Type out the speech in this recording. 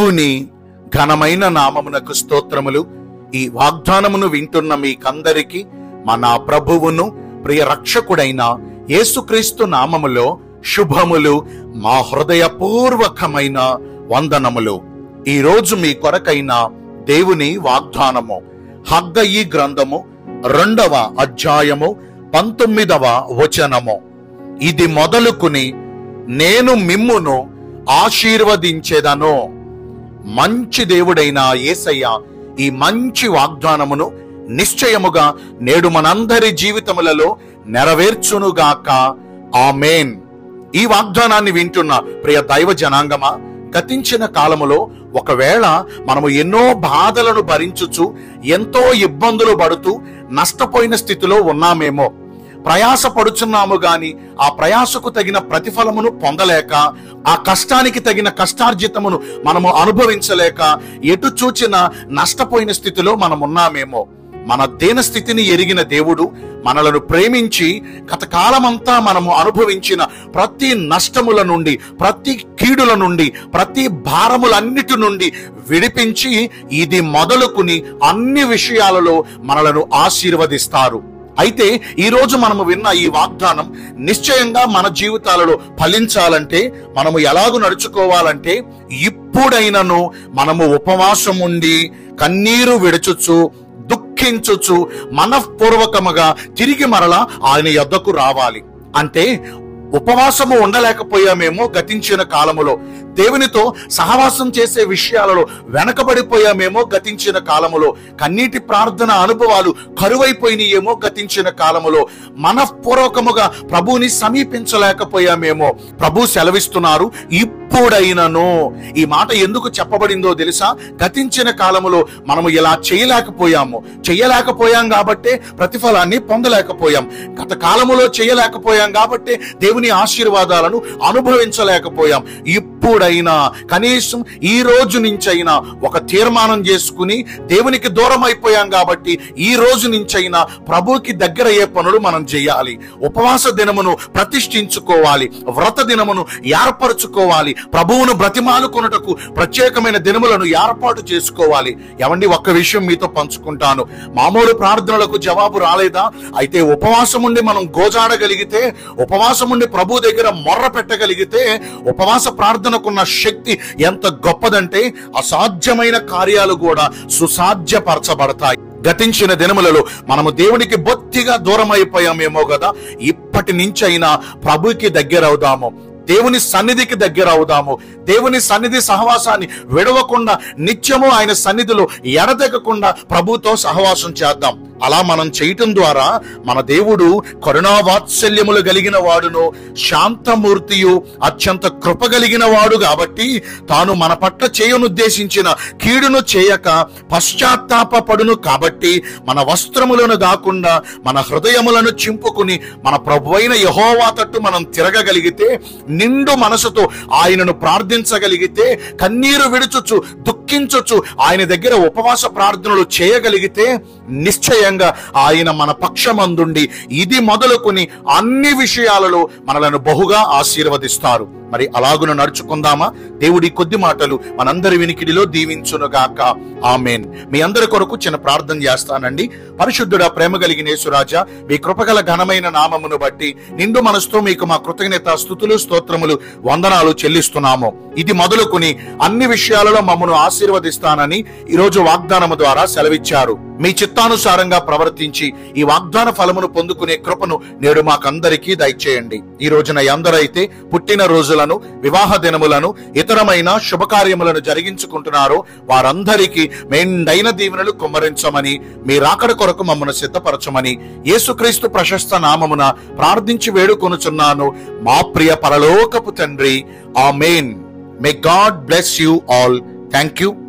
దేవుని ఘనమైన నామమునకు స్తోత్రములు ఈ వాగ్దానమును వింటున్న మీకందరికి మన ప్రభువును ప్రియ రక్షకుడైన యేసుక్రీస్తు నామములో శుభములు మా హృదయపూర్వకమైన వందనములు ఈ రోజు మీ కొరకైన దేవుని వాగ్దానము హగ్గయి గ్రంథము రెండవ అధ్యాయము పంతొమ్మిదవ వచనము ఇది మొదలుకుని నేను మిమ్మును ఆశీర్వదించేదను మంచి దేవుడైన యేసయ్య ఈ మంచి వాగ్దానమును నిశ్చయముగా నేడు మనందరి జీవితములలో నెరవేర్చునుగాక ఆమేన్ ఈ వాగ్దానాన్ని వింటున్న ప్రియ దైవ జనాంగమా గతించిన కాలములో ఒకవేళ మనము ఎన్నో బాధలను భరించుచు ఎంతో ఇబ్బందులు పడుతూ నష్టపోయిన స్థితిలో ఉన్నామేమో ప్రయాస పడుచున్నాము గాని ఆ ప్రయాసకు తగిన ప్రతిఫలమును పొందలేక ఆ కష్టానికి తగిన కష్టార్జితమును మనము అనుభవించలేక ఎటు చూచిన నష్టపోయిన స్థితిలో మనం ఉన్నామేమో మన దేన స్థితిని ఎరిగిన దేవుడు మనలను ప్రేమించి గత కాలమంతా మనము అనుభవించిన ప్రతి నష్టముల నుండి ప్రతి కీడుల నుండి ప్రతి భారములన్నిటి నుండి విడిపించి ఇది మొదలుకుని అన్ని విషయాలలో మనలను ఆశీర్వదిస్తారు అయితే ఈ రోజు మనము విన్న ఈ వాగ్దానం నిశ్చయంగా మన జీవితాలలో ఫలించాలంటే మనము ఎలాగూ నడుచుకోవాలంటే ఇప్పుడైనను మనము ఉపవాసం ఉండి కన్నీరు విడుచుచు దుఃఖించుచు మనఃపూర్వకముగా తిరిగి మరలా ఆయన యొద్దకు రావాలి అంటే ఉపవాసము ఉండలేకపోయామేమో గతించిన కాలములో దేవునితో సహవాసం చేసే విషయాలలో వెనకబడిపోయామేమో గతించిన కాలములో కన్నీటి ప్రార్థన అనుభవాలు కరువైపోయినాయేమో గతించిన కాలములో మనఃపూర్వకముగా ప్రభువుని సమీపించలేకపోయామేమో ప్రభు సెలవిస్తున్నారు ఇప్పుడైనను ఈ మాట ఎందుకు చెప్పబడిందో తెలుసా గతించిన కాలములో మనము ఇలా చేయలేకపోయాము చేయలేకపోయాం కాబట్టే ప్రతిఫలాన్ని పొందలేకపోయాం గత కాలములో చేయలేకపోయాం కాబట్టే దేవుని ఆశీర్వాదాలను అనుభవించలేకపోయాం ఇప్పుడైనా కనీసం ఈ రోజు నుంచైనా ఒక తీర్మానం చేసుకుని దేవునికి దూరం అయిపోయాం కాబట్టి ఈ రోజు నుంచైనా ప్రభువుకి దగ్గర అయ్యే పనులు మనం చేయాలి ఉపవాస దినమును ప్రతిష్ఠించుకోవాలి వ్రత దినమును ఏర్పరచుకోవాలి ప్రభువును బ్రతిమాలుకొనుటకు ప్రత్యేకమైన దినములను ఏర్పాటు చేసుకోవాలి ఎవండి ఒక్క విషయం మీతో పంచుకుంటాను మామూలు ప్రార్థనలకు జవాబు రాలేదా అయితే ఉపవాసం ఉండి మనం గోజాడగలిగితే ఉపవాసం ఉండి ప్రభు దగ్గర మొర్ర పెట్టగలిగితే ఉపవాస ప్రార్థనకున్న శక్తి ఎంత గొప్పదంటే అసాధ్యమైన కార్యాలు కూడా సుసాధ్యపరచబడతాయి గతించిన దినములలో మనము దేవునికి బొత్తిగా దూరం అయిపోయామేమో కదా ఇప్పటి నుంచైనా ప్రభుకి దగ్గర అవుదాము దేవుని సన్నిధికి దగ్గర అవుదాము దేవుని సన్నిధి సహవాసాన్ని విడవకుండా నిత్యము ఆయన సన్నిధిలో ఎడతెగకుండా ప్రభుతో సహవాసం చేద్దాం అలా మనం చేయటం ద్వారా మన దేవుడు కరుణా వాత్సల్యములు కలిగిన వాడును శాంతమూర్తియు అత్యంత కృప కలిగిన వాడు కాబట్టి తాను మన పట్ల చేయనుద్దేశించిన కీడును చేయక పశ్చాత్తాపడును కాబట్టి మన వస్త్రములను కాకుండా మన హృదయములను చింపుకుని మన ప్రభువైన యహోవా తట్టు మనం తిరగగలిగితే నిండు మనసుతో ఆయనను ప్రార్థించగలిగితే కన్నీరు విడుచుచు దుఃఖించుచు ఆయన దగ్గర ఉపవాస ప్రార్థనలు చేయగలిగితే నిశ్చయంగా ఆయన మన పక్షమందుండి ఇది మొదలుకొని అన్ని విషయాలలో మనలను బహుగా ఆశీర్వదిస్తారు మరి అలాగున నడుచుకుందామా దేవుడి కొద్ది మాటలు మనందరి వినికిడిలో దీవించునుగాక ఆమెన్ మీ అందరి కొరకు చిన్న ప్రార్థన చేస్తానండి పరిశుద్ధుడా ప్రేమ కలిగిన యేసురాజా మీ కృపగల ఘనమైన నామమును బట్టి నిండు మనసుతో మీకు మా కృతజ్ఞత స్థుతులు స్తోత్రములు వందనాలు చెల్లిస్తున్నాము ఇది మొదలుకొని అన్ని విషయాలలో మమ్మను ఆశీర్వదిస్తానని ఈ రోజు వాగ్దానము ద్వారా సెలవిచ్చారు మీ చిత్తానుసారంగా ప్రవర్తించి ఈ వాగ్దాన ఫలమును పొందుకునే కృపను నేడు మాకందరికీ దయచేయండి ఈ రోజున ఎందరైతే పుట్టిన రోజులను వివాహ దినములను ఇతరమైన శుభకార్యములను జరిగించుకుంటున్నారో వారందరికీ మెండైన దీవెనలు కుమ్మరించమని మీ రాకడ కొరకు మమ్మను సిద్ధపరచమని యేసుక్రీస్తు ప్రశస్త నామమున ప్రార్థించి వేడుకొనుచున్నాను మా ప్రియ పరలోకపు తండ్రి amen may God bless you all thank you